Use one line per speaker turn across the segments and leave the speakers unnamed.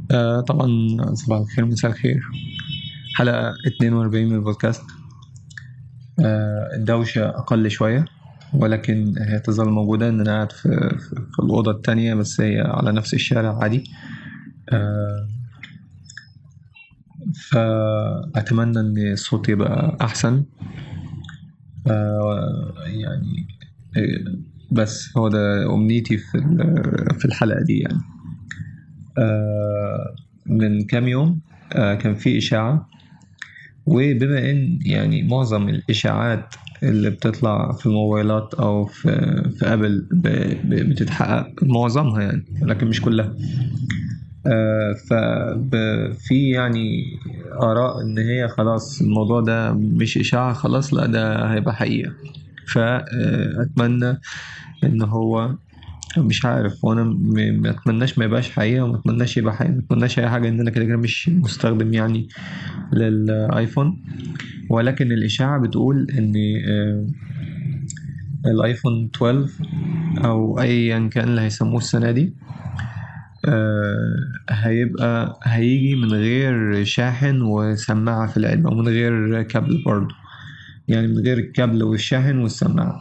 آه طبعا صباح الخير مساء الخير حلقة 42 من البودكاست آه الدوشة أقل شوية ولكن هي تظل موجودة إن أنا قاعد في, في, في الأوضة التانية بس هي على نفس الشارع عادي آه فأتمنى إن الصوت يبقى أحسن آه يعني بس هو ده أمنيتي في في الحلقة دي يعني آه من كام يوم آه كان في إشاعة وبما إن يعني معظم الإشاعات اللي بتطلع في الموبايلات أو في في أبل بتتحقق معظمها يعني لكن مش كلها آه ففي يعني آراء إن هي خلاص الموضوع ده مش إشاعة خلاص لا ده هيبقى حقيقة فأتمنى إن هو مش عارف وانا ما اتمناش ما يبقاش حقيقه وما اتمناش يبقى حقيقه ما اتمناش اي حاجه ان انا كده كده مش مستخدم يعني للايفون ولكن الاشاعه بتقول ان الايفون 12 او ايا كان اللي هيسموه السنه دي هيبقى هيجي من غير شاحن وسماعه في العلبه ومن غير كابل برضه يعني من غير الكابل والشاحن والسماعه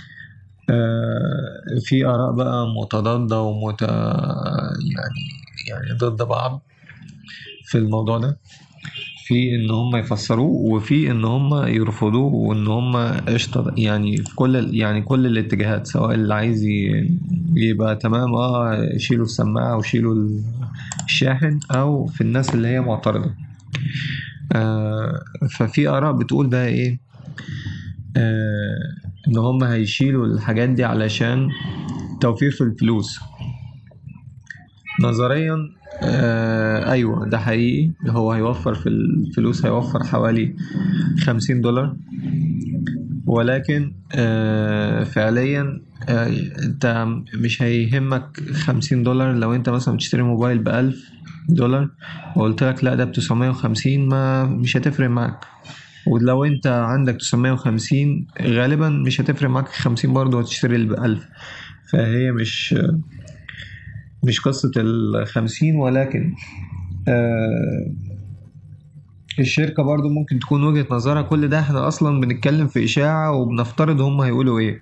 في آراء بقى متضادة ومت يعني يعني ضد بعض في الموضوع ده في ان هم يفسروه وفي ان هم يرفضوه وان هم قشطه يعني في كل يعني كل الاتجاهات سواء اللي عايز يبقى تمام اه شيلوا السماعه وشيلوا الشاحن او في الناس اللي هي معترضه آه ففي اراء بتقول بقى ايه آه ان هم هيشيلوا الحاجات دي علشان توفير في الفلوس نظريا آه ايوه ده حقيقي هو هيوفر في الفلوس هيوفر حوالي خمسين دولار ولكن آه فعليا آه انت مش هيهمك خمسين دولار لو انت مثلا بتشتري موبايل بألف دولار وقلت لك لا ده بتسعمية وخمسين ما مش هتفرق معاك ولو انت عندك 950 غالبا مش هتفرق معاك 50 برضه هتشتري ال 1000 فهي مش مش قصة ال 50 ولكن آه الشركة برضو ممكن تكون وجهة نظرها كل ده احنا اصلا بنتكلم في اشاعة وبنفترض هم هيقولوا ايه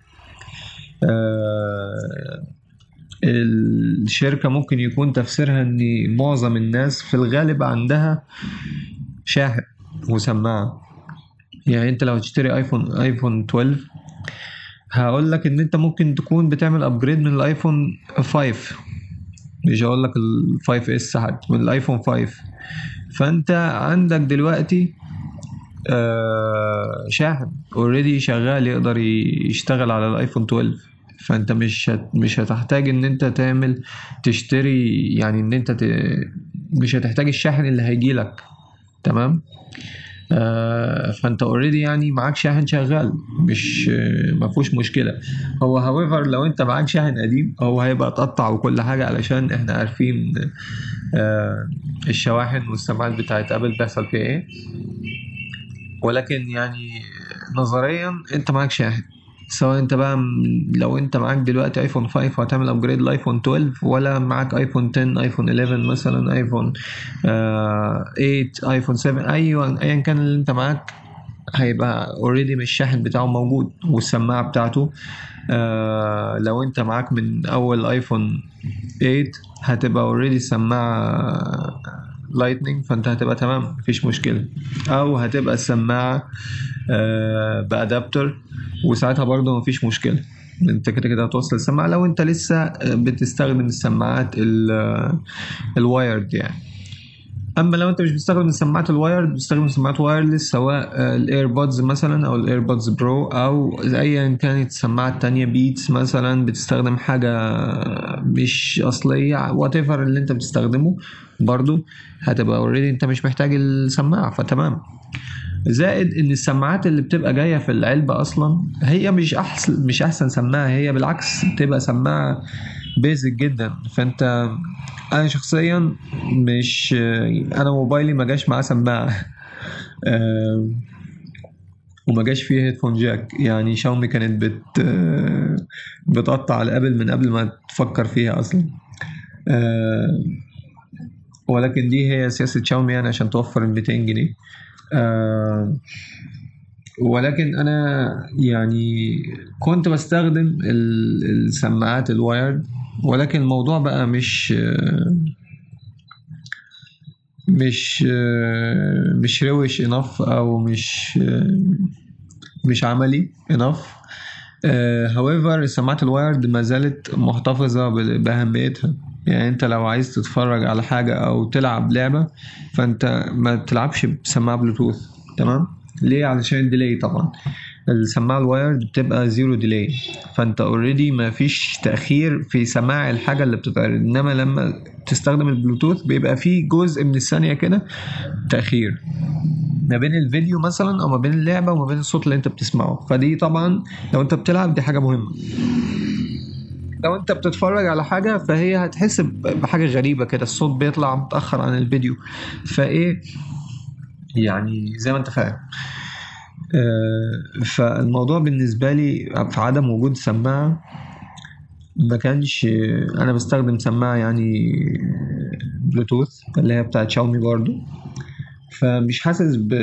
آه الشركة ممكن يكون تفسيرها ان معظم الناس في الغالب عندها شاحن وسماعة يعني انت لو هتشتري ايفون ايفون 12 هقول لك ان انت ممكن تكون بتعمل ابجريد من الايفون 5 مش هقول لك ال 5 اس حتى من الايفون 5 فانت عندك دلوقتي آه شاحن اوريدي شغال يقدر يشتغل على الايفون 12 فانت مش هت مش هتحتاج ان انت تعمل تشتري يعني ان انت ت... مش هتحتاج الشاحن اللي هيجيلك تمام آه فانت اوريدي يعني معاك شاحن شغال مش ما فيهوش مشكله هو هاويفر لو انت معاك شاحن قديم هو هيبقى اتقطع وكل حاجه علشان احنا عارفين آه الشواحن والسماعات بتاعت ابل بيحصل فيها ايه ولكن يعني نظريا انت معاك شاحن سواء انت بقى لو انت معاك دلوقتي ايفون 5 وهتعمل ابجريد لايفون 12 ولا معاك ايفون 10 ايفون 11 مثلا ايفون آه 8 ايفون 7 ايوه ايا كان اللي انت معاك هيبقى اوريدي مش الشاحن بتاعه موجود والسماعه بتاعته آه لو انت معاك من اول ايفون 8 هتبقى اوريدي السماعه لايتنينج فانت هتبقى تمام مفيش مشكله او هتبقى السماعه آه بادابتر وساعتها برضه مفيش مشكله انت كده كده هتوصل السماعه لو انت لسه بتستخدم السماعات الوايرد يعني اما لو انت مش بتستخدم السماعات الوايرد بتستخدم سماعات وايرلس سواء الايربودز مثلا او الايربودز برو او ايا كانت السماعه التانية بيتس مثلا بتستخدم حاجه مش اصليه وات اللي انت بتستخدمه برضو هتبقى اوريدي انت مش محتاج السماعه فتمام زائد ان السماعات اللي بتبقى جايه في العلبه اصلا هي مش احسن مش احسن سماعه هي بالعكس بتبقى سماعه بيزك جدا فانت انا شخصيا مش انا موبايلي ما جاش معاه سماعه وما جاش فيه هيدفون جاك يعني شاومي كانت بت بتقطع الابل من قبل ما تفكر فيها اصلا ولكن دي هي سياسة شاومي يعني عشان توفر ال 200 جنيه آه ولكن انا يعني كنت بستخدم ال- السماعات الوايرد ولكن الموضوع بقى مش مش مش روش انف او مش مش عملي انف هاويفر السماعات الوايرد ما زالت محتفظة ب- بأهميتها يعني انت لو عايز تتفرج على حاجة او تلعب لعبة فانت ما تلعبش بسماعة بلوتوث تمام ليه علشان الديلي طبعا السماعة الوايرد بتبقى زيرو ديلي فانت اوريدي ما فيش تأخير في سماع الحاجة اللي بتتعرض انما لما تستخدم البلوتوث بيبقى فيه جزء من الثانية كده تأخير ما بين الفيديو مثلا او ما بين اللعبة وما بين الصوت اللي انت بتسمعه فدي طبعا لو انت بتلعب دي حاجة مهمة لو انت بتتفرج على حاجة فهي هتحس ب- بحاجة غريبة كده الصوت بيطلع متأخر عن الفيديو فايه يعني زي ما انت فاهم آه، فالموضوع بالنسبة لي في عدم وجود سماعة ما كانش انا بستخدم سماعة يعني بلوتوث اللي هي بتاعت شاومي برضو فمش حاسس ب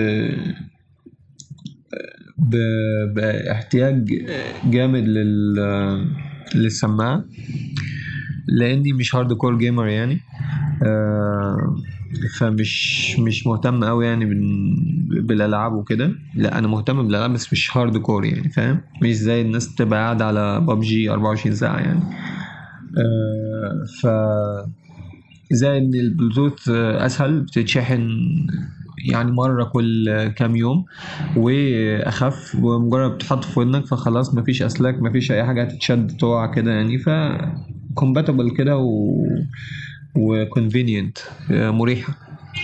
ب... باحتياج جامد لل للسماعة لاني مش هارد كور جيمر يعني آه، فمش مش مهتم قوي يعني بال- بالالعاب وكده لا انا مهتم بالالعاب بس مش هارد كور يعني فاهم مش زي الناس تبقى قاعده على ببجي 24 ساعه يعني آه، ف زي ان البلوتوث آه، اسهل بتتشحن يعني مرة كل كام يوم واخف ومجرد بتحط في ودنك فخلاص مفيش اسلاك مفيش اي حاجة هتتشد تقع كده يعني ف compatible كده و و convenient آه، مريحة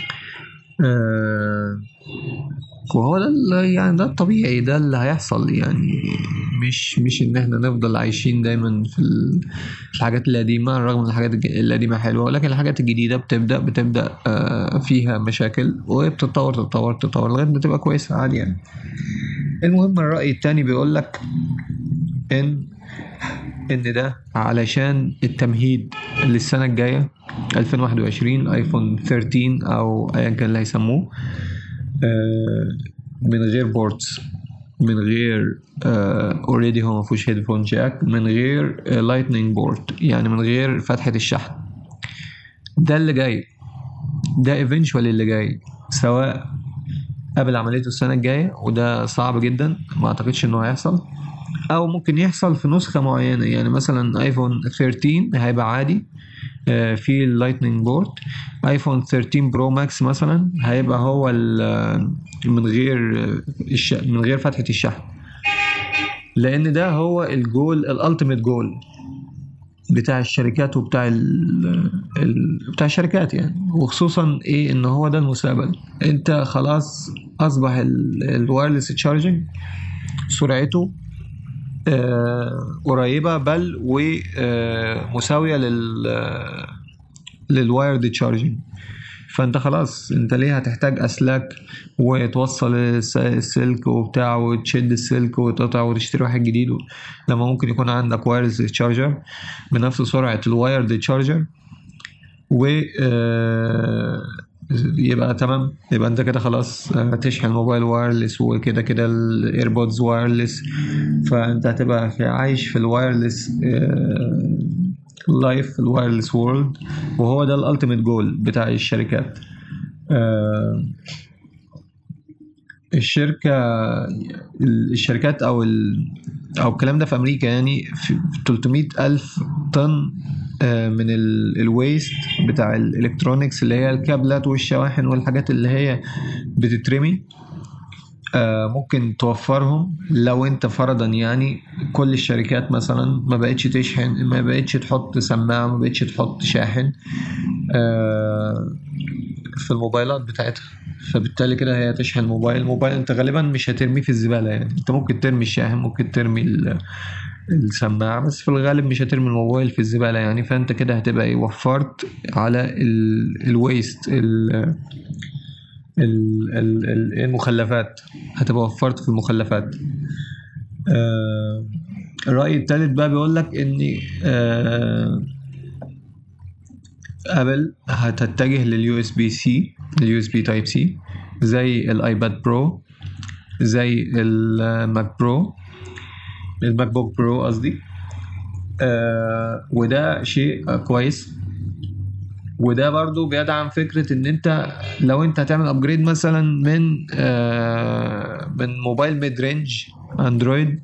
آه، وهو ده اللي- يعني ده الطبيعي ده اللي هيحصل يعني مش مش ان احنا نفضل عايشين دايما في ال- في الحاجات القديمة رغم ان الحاجات الج- القديمة حلوة ولكن الحاجات الجديدة بتبدأ بتبدأ آه، فيها مشاكل وبتتطور تتطور تتطور لغاية ما تبقى كويسة عادي يعني المهم الرأي التاني بيقول لك ان ان ده علشان التمهيد للسنة الجاية 2021 ايفون 13 او ايا كان اللي هيسموه آه، من غير بورتس من غير اوريدي هو ما فيهوش هيدفون جاك من غير لايتنينج بورد يعني من غير فتحة الشحن ده اللي جاي ده ايفينشوالي اللي جاي سواء قبل عمليته السنة الجاية وده صعب جدا ما اعتقدش انه هيحصل او ممكن يحصل في نسخة معينة يعني مثلا ايفون 13 هيبقى عادي آه، في اللايتنينج بورد ايفون 13 برو ماكس مثلا هيبقى هو ال- من غير آه، الش... من غير فتحة الشحن لان ده هو الجول الالتيميت جول بتاع الشركات وبتاع ال... ال... بتاع الشركات يعني وخصوصا ايه ان هو ده المستقبل انت خلاص اصبح الوايرلس تشارجنج سرعته آه، قريبة بل ومساوية لل للوايرد تشارجنج فانت خلاص انت ليه هتحتاج اسلاك وتوصل الس- السلك وبتاع وتشد السلك وتقطع وتشتري واحد جديد و- لما ممكن يكون عندك وايرلس تشارجر بنفس سرعة الوايرد تشارجر و آه، يبقى تمام يبقى انت كده خلاص آه، هتشحن موبايل وايرلس وكده كده الايربودز وايرلس فانت هتبقى في عايش في الوايرلس لايف الوايرلس وورلد وهو ده الالتيميت جول بتاع الشركات آه، الشركة الشركات أو ال... أو الكلام ده في أمريكا يعني في 300 ألف طن آه، من الويست بتاع الإلكترونيكس اللي هي الكابلات والشواحن والحاجات اللي هي بتترمي آه، ممكن توفرهم لو انت فرضا يعني كل الشركات مثلا ما بقتش تشحن ما بقتش تحط سماعة ما بقتش تحط شاحن آه، في الموبايلات بتاعتها فبالتالي كده هي تشحن موبايل موبايل انت غالبا مش هترميه في الزبالة يعني انت ممكن ترمي الشاحن ممكن ترمي ال- السماعة بس في الغالب مش هترمي الموبايل في الزبالة يعني فانت كده هتبقى ايه وفرت على الويست ال ال- ال- ال- المخلفات هتبقى وفرت في المخلفات آه، الرأي التالت بقى بيقول لك ان آه، ابل هتتجه لليو اس بي سي اليو اس بي تايب سي زي الايباد برو زي الماك برو الماك بوك برو قصدي آه وده شيء كويس وده برضو بيدعم فكرة ان انت لو انت هتعمل ابجريد مثلا من آه من موبايل ميد رينج اندرويد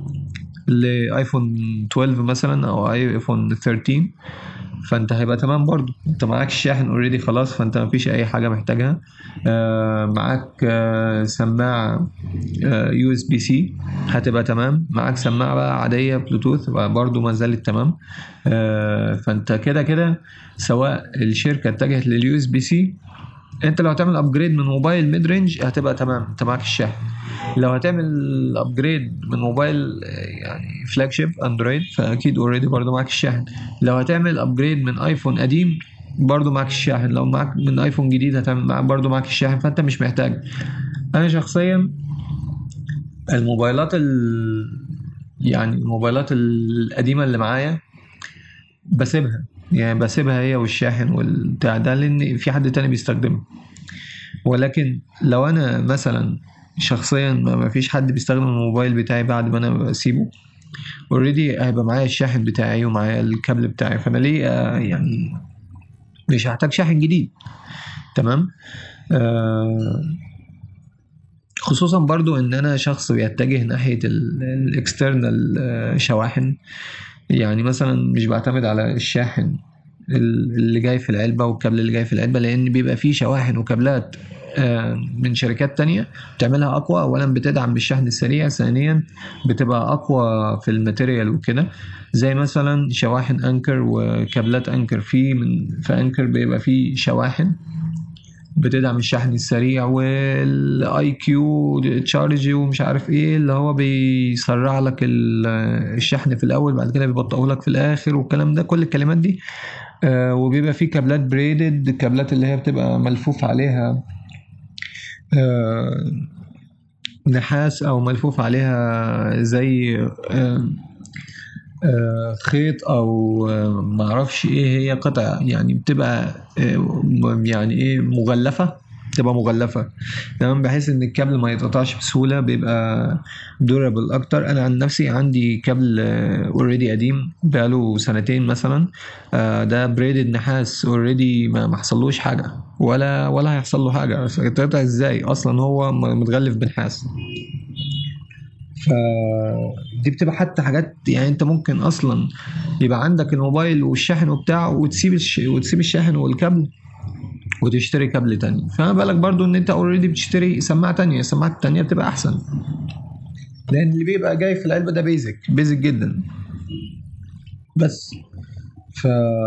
لايفون 12 مثلا او ايفون 13 فانت هيبقى تمام برضو انت معاك الشاحن اوريدي خلاص فانت مفيش اي حاجه محتاجها آه معاك آه سماعه يو اس بي سي هتبقى تمام معاك سماعه بقى عاديه بلوتوث برضو ما زالت تمام آه فانت كده كده سواء الشركه اتجهت لليو اس بي سي انت لو هتعمل ابجريد من موبايل ميد رينج هتبقى تمام انت معاك الشاحن لو هتعمل ابجريد من موبايل يعني فلاج شيب اندرويد فاكيد اوريدي برضو معاك الشاحن لو هتعمل ابجريد من ايفون قديم برضو معاك الشاحن لو معاك من ايفون جديد هتعمل معاك برضو معاك الشاحن فانت مش محتاج انا شخصيا الموبايلات ال يعني الموبايلات القديمه اللي معايا بسيبها يعني بسيبها هي والشاحن والبتاع ده لان في حد تاني بيستخدمها ولكن لو انا مثلا شخصيا ما فيش حد بيستخدم الموبايل بتاعي بعد ما انا بسيبه اوريدي هيبقى معايا الشاحن بتاعي ومعايا الكابل بتاعي فانا ليه آه يعني مش هحتاج شاحن جديد تمام آه خصوصا برضو ان انا شخص بيتجه ناحية الاكسترنال شواحن يعني مثلا مش بعتمد على الشاحن اللي جاي في العلبة والكابل اللي جاي في العلبة لان بيبقى فيه شواحن وكابلات من شركات تانية بتعملها أقوى أولا بتدعم بالشحن السريع ثانيا بتبقى أقوى في الماتيريال وكده زي مثلا شواحن أنكر وكابلات أنكر في من في أنكر بيبقى في شواحن بتدعم الشحن السريع والاي كيو تشارج ومش عارف ايه اللي هو بيسرع لك الشحن في الاول بعد كده بيبطئه لك في الاخر والكلام ده كل الكلمات دي آه وبيبقى في كابلات بريدد الكابلات اللي هي بتبقى ملفوف عليها آه نحاس او ملفوف عليها زي آه آه خيط او معرفش ايه هي قطع يعني بتبقى يعني ايه مغلفه تبقى مغلفه تمام بحيث ان الكابل ما يتقطعش بسهوله بيبقى دورابل اكتر انا عن نفسي عندي كابل اوريدي قديم بقاله سنتين مثلا ده بريدد نحاس اوريدي ما حصلوش حاجه ولا ولا هيحصل له حاجه اتقطع ازاي اصلا هو متغلف بنحاس فدي بتبقى حتى حاجات يعني انت ممكن اصلا يبقى عندك الموبايل والشاحن وبتاع وتسيب الش... وتسيب الشاحن والكابل وتشتري كابل تاني فما بالك برضو ان انت اوريدي بتشتري سماعه تانية السماعه التانية بتبقى احسن لان اللي بيبقى جاي في العلبه ده بيزك بيزك جدا بس ف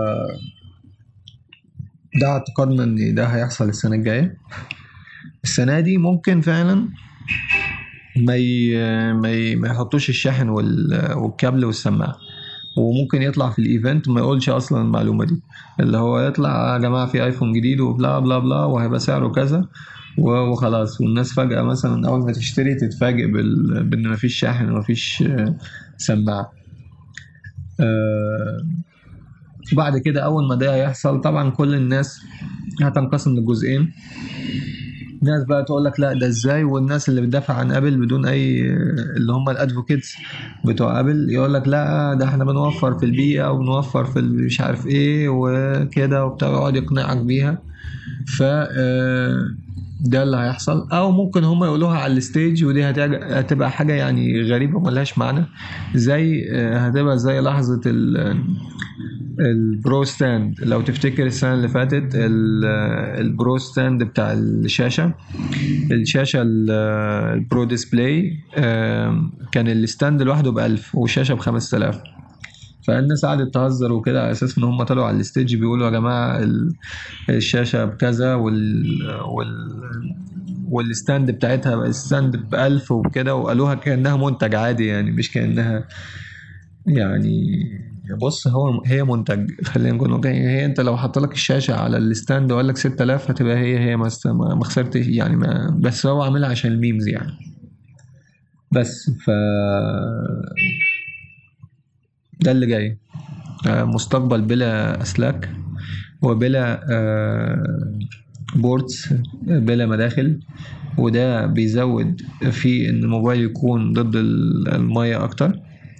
ده اعتقادنا ان ده هيحصل السنه الجايه السنه دي ممكن فعلا ما ي... ما, ي... ما يحطوش الشاحن وال... والكابل والسماعه وممكن يطلع في الايفنت ما يقولش اصلا المعلومه دي اللي هو يطلع يا جماعه في ايفون جديد وبلا بلا بلا وهيبقى سعره كذا وخلاص والناس فجاه مثلا اول ما تشتري تتفاجئ بال... بان مفيش شاحن ومفيش سماعه أه... بعد كده اول ما ده يحصل طبعا كل الناس هتنقسم لجزئين ناس بقى تقول لك لا ده ازاي والناس اللي بتدافع عن ابل بدون اي اللي هم الادفوكيتس بتوع ابل يقول لك لا ده احنا بنوفر في البيئه وبنوفر في مش عارف ايه وكده وبتاع يقعد يقنعك بيها ف ده اللي هيحصل او ممكن هم يقولوها على الستيج ودي هتبقى حاجه يعني غريبه ملهاش معنى زي هتبقى زي لحظه البرو ستاند لو تفتكر السنه اللي فاتت البرو ستاند بتاع الشاشه الشاشه البرو ديسبلاي كان الستاند لوحده ب 1000 والشاشه ب 5000 فالناس قعدت تهزر وكده على اساس ان هم طلعوا على الستيج بيقولوا يا جماعه الشاشه بكذا وال وال والستاند بتاعتها الستاند ب 1000 وكده وقالوها كانها منتج عادي يعني مش كانها يعني بص هو هي منتج خلينا نقول واقعي هي انت لو حط لك الشاشه على الستاند وقال لك 6000 هتبقى هي هي ما ما خسرتش يعني ما بس هو عاملها عشان الميمز يعني بس ف ده اللي جاي مستقبل بلا اسلاك وبلا بورتس بلا مداخل وده بيزود في ان الموبايل يكون ضد المية اكتر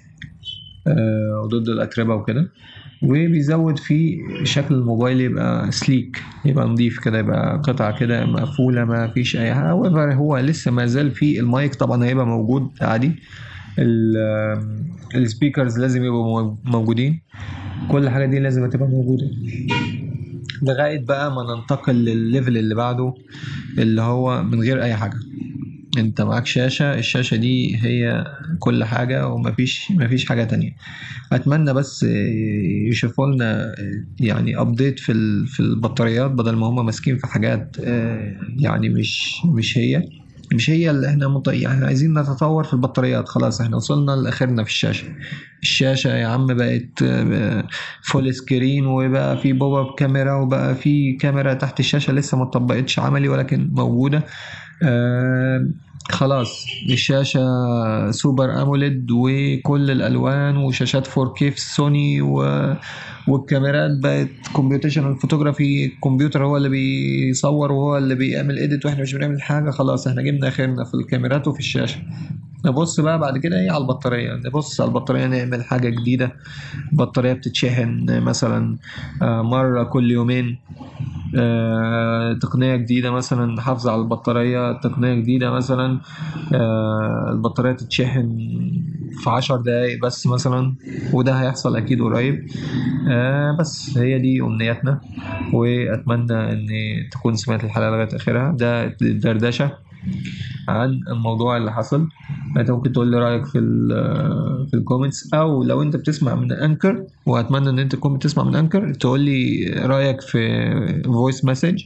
وضد الاتربة وكده وبيزود في شكل الموبايل يبقى سليك يبقى نظيف كده يبقى قطعة كده مقفولة ما فيش أي حاجة هو لسه ما زال في المايك طبعا هيبقى موجود عادي السبيكرز لازم يبقوا موجودين كل حاجة دي لازم تبقى موجودة لغاية بقى ما ننتقل للليفل اللي بعده اللي هو من غير أي حاجة انت معاك شاشة الشاشة دي هي كل حاجة ومفيش مفيش حاجة تانية اتمنى بس يشوفوا لنا يعني ابديت في في البطاريات بدل ما هم ماسكين في حاجات يعني مش مش هي مش هي اللي احنا مط... يعني عايزين نتطور في البطاريات خلاص احنا وصلنا لاخرنا في الشاشه الشاشه يا عم بقت فول سكرين وبقى في بوب اب كاميرا وبقى في كاميرا تحت الشاشه لسه ما اتطبقتش عملي ولكن موجوده آه خلاص الشاشة سوبر أموليد وكل الألوان وشاشات 4K في سوني و... والكاميرات بقت كمبيوتيشنال فوتوغرافي الكمبيوتر هو اللي بيصور وهو اللي بيعمل اديت واحنا مش بنعمل حاجة خلاص احنا جبنا اخرنا في الكاميرات وفي الشاشة نبص بقى بعد كده ايه على البطارية نبص على البطارية نعمل حاجة جديدة بطارية بتتشحن مثلا مرة كل يومين آه، تقنية جديدة مثلا نحافظ على البطارية تقنية جديدة مثلا آه، البطارية تتشحن في عشر دقايق بس مثلا وده هيحصل أكيد قريب آه، بس هي دي أمنياتنا وأتمنى إن تكون سمعت الحلقة لغاية آخرها ده دردشة عن الموضوع اللي حصل انت ممكن تقول لي رايك في في الكومنتس او لو انت بتسمع من انكر واتمنى ان انت تكون بتسمع من انكر تقول لي رايك في فويس مسج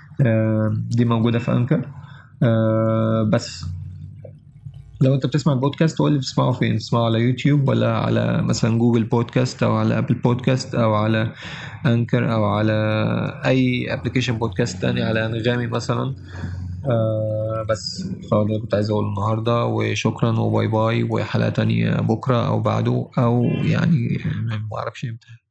دي موجوده في انكر بس لو انت بتسمع البودكاست تقول لي بتسمعه فين بتسمعه على يوتيوب ولا على مثلا جوجل بودكاست او على ابل بودكاست او على انكر او على اي ابلكيشن بودكاست تاني على انغامي مثلا آه بس فده اللي كنت عايز اقوله النهارده وشكرا وباي باي وحلقه تانية بكره او بعده او يعني ما اعرفش امتى